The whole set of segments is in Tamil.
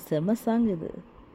செம சாங் இது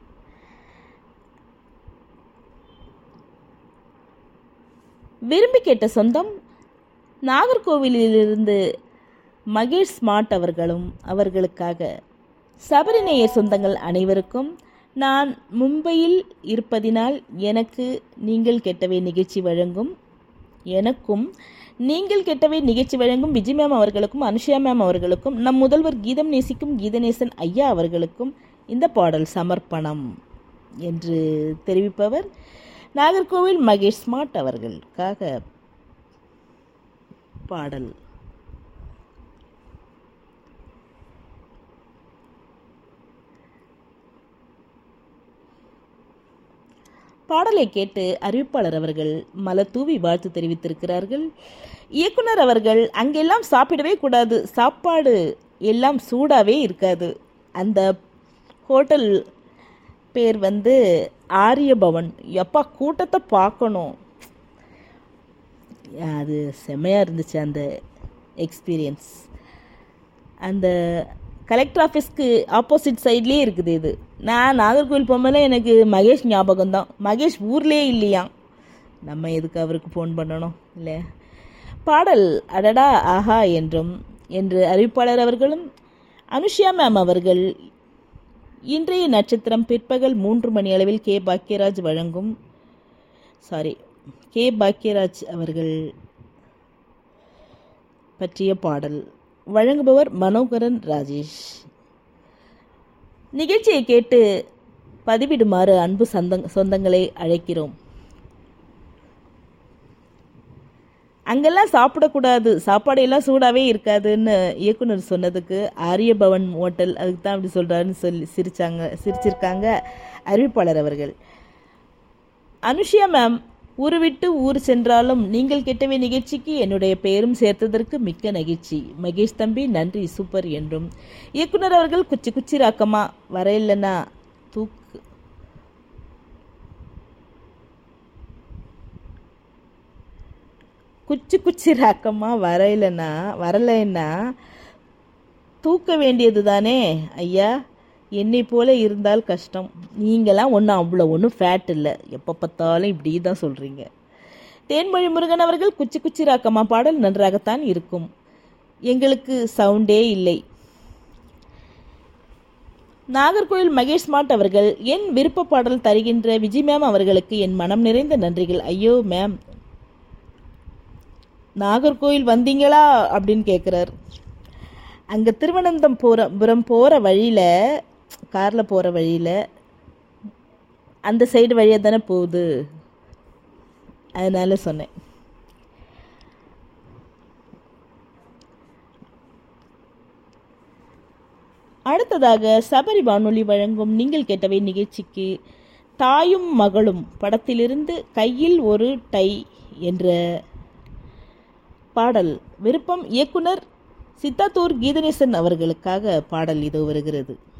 விரும்பி கேட்ட சொந்தம் நாகர்கோவிலிலிருந்து மகேஷ் ஸ்மார்ட் அவர்களும் அவர்களுக்காக சபரிநேயர் சொந்தங்கள் அனைவருக்கும் நான் மும்பையில் இருப்பதினால் எனக்கு நீங்கள் கெட்டவை நிகழ்ச்சி வழங்கும் எனக்கும் நீங்கள் கெட்டவை நிகழ்ச்சி வழங்கும் விஜய் மேம் அவர்களுக்கும் அனுஷியா மேம் அவர்களுக்கும் நம் முதல்வர் கீதம் நேசிக்கும் கீதநேசன் ஐயா அவர்களுக்கும் இந்த பாடல் சமர்ப்பணம் என்று தெரிவிப்பவர் நாகர்கோவில் மகேஷ் ஸ்மார்ட் அவர்களுக்காக பாடல் பாடலை கேட்டு அறிவிப்பாளர் அவர்கள் மலர் தூவி வாழ்த்து தெரிவித்திருக்கிறார்கள் இயக்குனர் அவர்கள் அங்கெல்லாம் சாப்பிடவே கூடாது சாப்பாடு எல்லாம் சூடாகவே இருக்காது அந்த ஹோட்டல் பேர் வந்து ஆரியபவன் எப்பா கூட்டத்தை பார்க்கணும் அது செம்மையாக இருந்துச்சு அந்த எக்ஸ்பீரியன்ஸ் அந்த கலெக்டர் ஆஃபீஸ்க்கு ஆப்போசிட் சைட்லேயே இருக்குது இது நான் நாகர்கோவில் போகும்போது எனக்கு மகேஷ் ஞாபகம் தான் மகேஷ் ஊர்லேயே இல்லையா நம்ம எதுக்கு அவருக்கு ஃபோன் பண்ணணும் இல்லை பாடல் அடடா ஆஹா என்றும் என்று அறிவிப்பாளர் அவர்களும் அனுஷியா மேம் அவர்கள் இன்றைய நட்சத்திரம் பிற்பகல் மூன்று மணி அளவில் கே பாக்கியராஜ் வழங்கும் சாரி கே பாக்கியராஜ் அவர்கள் பற்றிய பாடல் வழங்குபவர் மனோகரன் ராஜேஷ் நிகழ்ச்சியை கேட்டு பதிவிடுமாறு அன்பு சொந்தங் சொந்தங்களை அழைக்கிறோம் அங்கெல்லாம் சாப்பிடக்கூடாது சாப்பாடு எல்லாம் சூடாகவே இருக்காதுன்னு இயக்குனர் சொன்னதுக்கு ஆரியபவன் ஹோட்டல் அதுக்கு தான் அப்படி சொல்கிறாருன்னு சொல்லி சிரிச்சாங்க சிரிச்சிருக்காங்க அறிவிப்பாளர் அவர்கள் அனுஷியா மேம் ஊரு விட்டு ஊர் சென்றாலும் நீங்கள் கெட்டவை நிகழ்ச்சிக்கு என்னுடைய பெயரும் சேர்த்ததற்கு மிக்க நெகிழ்ச்சி மகேஷ் தம்பி நன்றி சூப்பர் என்றும் இயக்குனர் அவர்கள் குச்சி குச்சி ராக்கமா வர இல்லைன்னா தூக்கு குச்சி குச்சி ராக்கமா வர இல்லைன்னா வரலைன்னா தூக்க வேண்டியது தானே ஐயா என்னை போல இருந்தால் கஷ்டம் நீங்களாம் ஒன்றும் அவ்வளோ ஒன்றும் ஃபேட் இல்லை எப்போ பார்த்தாலும் இப்படி தான் சொல்கிறீங்க தேன்மொழி முருகன் அவர்கள் குச்சி குச்சி ராக்கமா பாடல் நன்றாகத்தான் இருக்கும் எங்களுக்கு சவுண்டே இல்லை நாகர்கோவில் மகேஷ் ஸ்மார்ட் அவர்கள் என் விருப்ப பாடல் தருகின்ற விஜய் மேம் அவர்களுக்கு என் மனம் நிறைந்த நன்றிகள் ஐயோ மேம் நாகர்கோவில் வந்தீங்களா அப்படின்னு கேட்குறார் அங்கே திருவனந்தம் போகிற புறம் போகிற வழியில் காரில் போகிற வழியில் அந்த சைடு வழியாக தானே போகுது அதனால சொன்னேன் அடுத்ததாக சபரி வானொலி வழங்கும் நீங்கள் கேட்டவை நிகழ்ச்சிக்கு தாயும் மகளும் படத்திலிருந்து கையில் ஒரு டை என்ற பாடல் விருப்பம் இயக்குனர் சித்தாத்தூர் கீதநேசன் அவர்களுக்காக பாடல் இது வருகிறது